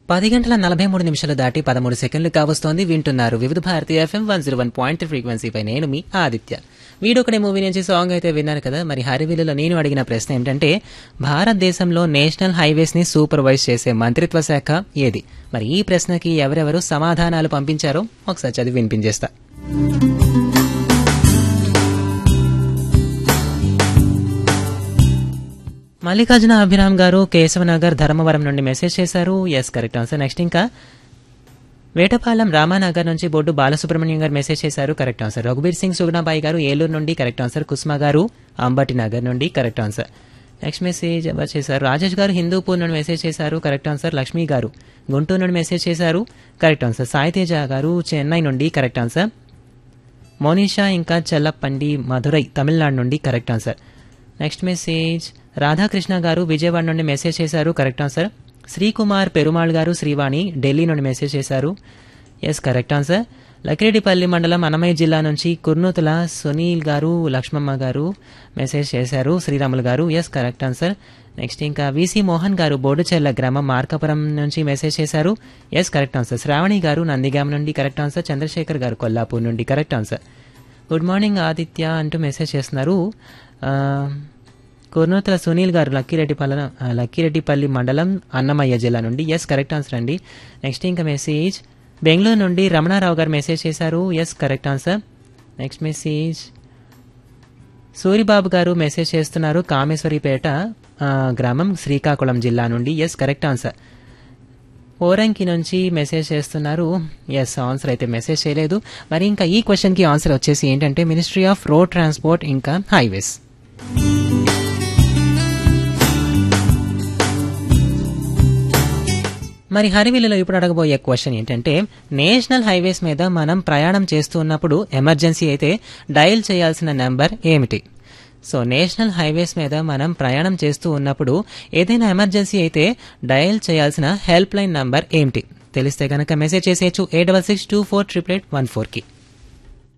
పది గంటల నలభై మూడు నిమిషాలు దాటి పదమూడు సెకండ్లు కావస్తోంది వింటున్నారు Vividh Bharati FM one zero one point ఫ్రీక్వెన్సీపై నేను మీ ఆదిత్య వీడొకడే మూవీ నుంచి సాంగ్ అయితే విన్నారు కదా మరి హరివిల్లులో నేను అడిగిన ప్రశ్న ఏమిటంటే భారతదేశంలో నేషనల్ హైవేస్ ని సూపర్వైజ్ చేసే మంత్రిత్వ శాఖ ఏది మరి ఈ ప్రశ్నకి ఎవరెవరు సమాధానాలు పంపించారో ఒకసారి చదివి వినిపించేస్తా మల్లికార్జున అభిరామ్ గారు కేశవనగర్ ధర్మవరం నుండి మెసేజ్ చేశారు ఎస్ కరెక్ట్ ఆన్సర్ నెక్స్ట్ ఇంకా వేటపాలెం రామానగర్ నుంచి బొడ్డు బాలసుబ్రహ్మణ్యం గారు మెసేజ్ చేశారు కరెక్ట్ ఆన్సర్ రఘుబీర్ సింగ్ సుగుణాబాయి గారు ఏలూరు నుండి కరెక్ట్ ఆన్సర్ కుస్మా గారు అంబటి నగర్ నుండి కరెక్ట్ ఆన్సర్ నెక్స్ట్ మెసేజ్ ఎవరు చేశారు రాజేష్ గారు హిందూపూర్ నుండి మెసేజ్ చేశారు కరెక్ట్ ఆన్సర్ లక్ష్మి గారు గుంటూరు నుండి మెసేజ్ చేశారు కరెక్ట్ ఆన్సర్ సాయితేజ గారు చెన్నై నుండి కరెక్ట్ ఆన్సర్ మోనిషా ఇంకా చెల్లప్పండి మధురై తమిళనాడు నుండి correct answer next message Radhakrishna గారు విజయవాడ నుండి మెసేజ్ చేశారు కరెక్ట్ ఆన్సర్ శ్రీకుమార్ పెరుమాళ్ గారు శ్రీవాణి ఢిల్లీ నుండి మెసేజ్ చేశారు ఎస్ కరెక్ట్ ఆన్సర్ లకిరెడ్డిపల్లి మండలం అన్నమయ్య జిల్లా నుంచి కుర్నూతుల సునీల్ గారు లక్ష్మమ్మ గారు మెసేజ్ చేశారు శ్రీరాములు గారు ఎస్ కరెక్ట్ ఆన్సర్ నెక్స్ట్ ఇంకా విసి మోహన్ గారు బోడుచెర్ల గ్రామం మార్కాపురం నుంచి మెసేజ్ చేశారు ఎస్ కరెక్ట్ ఆన్సర్ శ్రావణి గారు నందిగాం నుండి కరెక్ట్ ఆన్సర్ చంద్రశేఖర్ గారు కొల్లాపూర్ నుండి correct answer good morning Aditya అంటూ మెసేజ్ చేస్తున్నారు ఆ, కుర్నూతల సునీల్ గారు లక్కిరెడ్డిపల్ల లక్కిరెడ్డిపల్లి మండలం అన్నమయ్య జిల్లా నుండి ఎస్ కరెక్ట్ ఆన్సర్ అండి నెక్స్ట్ ఇంకా మెసేజ్ బెంగళూరు నుండి రమణారావు గారు మెసేజ్ చేశారు yes correct answer next message Suribabu గారు మెసేజ్ చేస్తున్నారు కామేశ్వరిపేట ఆ, గ్రామం శ్రీకాకుళం జిల్లా నుండి ఎస్ కరెక్ట్ ఆన్సర్ ఓరంకి నుంచి మెసేజ్ చేస్తున్నారు ఎస్ ఆన్సర్ అయితే మెసేజ్ చేయలేదు మరి ఇంకా ఈ క్వశ్చన్కి ఆన్సర్ వచ్చేసి ఏంటంటే మినిస్ట్రీ ఆఫ్ రోడ్ ట్రాన్స్పోర్ట్ ఇంకా హైవేస్ మరి హరివిల్లులో ఇప్పుడు అడగబోయే క్వశ్చన్ ఏంటంటే నేషనల్ హైవేస్ మీద మనం ప్రయాణం చేస్తూ ఉన్నప్పుడు ఎమర్జెన్సీ అయితే డయల్ చేయాల్సిన నెంబర్ ఏమిటి సో నేషనల్ హైవేస్ మీద మనం ప్రయాణం చేస్తూ ఉన్నప్పుడు ఏదైనా ఎమర్జెన్సీ అయితే డయల్ చేయాల్సిన హెల్ప్ లైన్ నంబర్ ఏమిటి తెలిస్తే కనుక మెసేజ్ చేసేయచ్చు eight double six two four triple eight one ఫోర్కి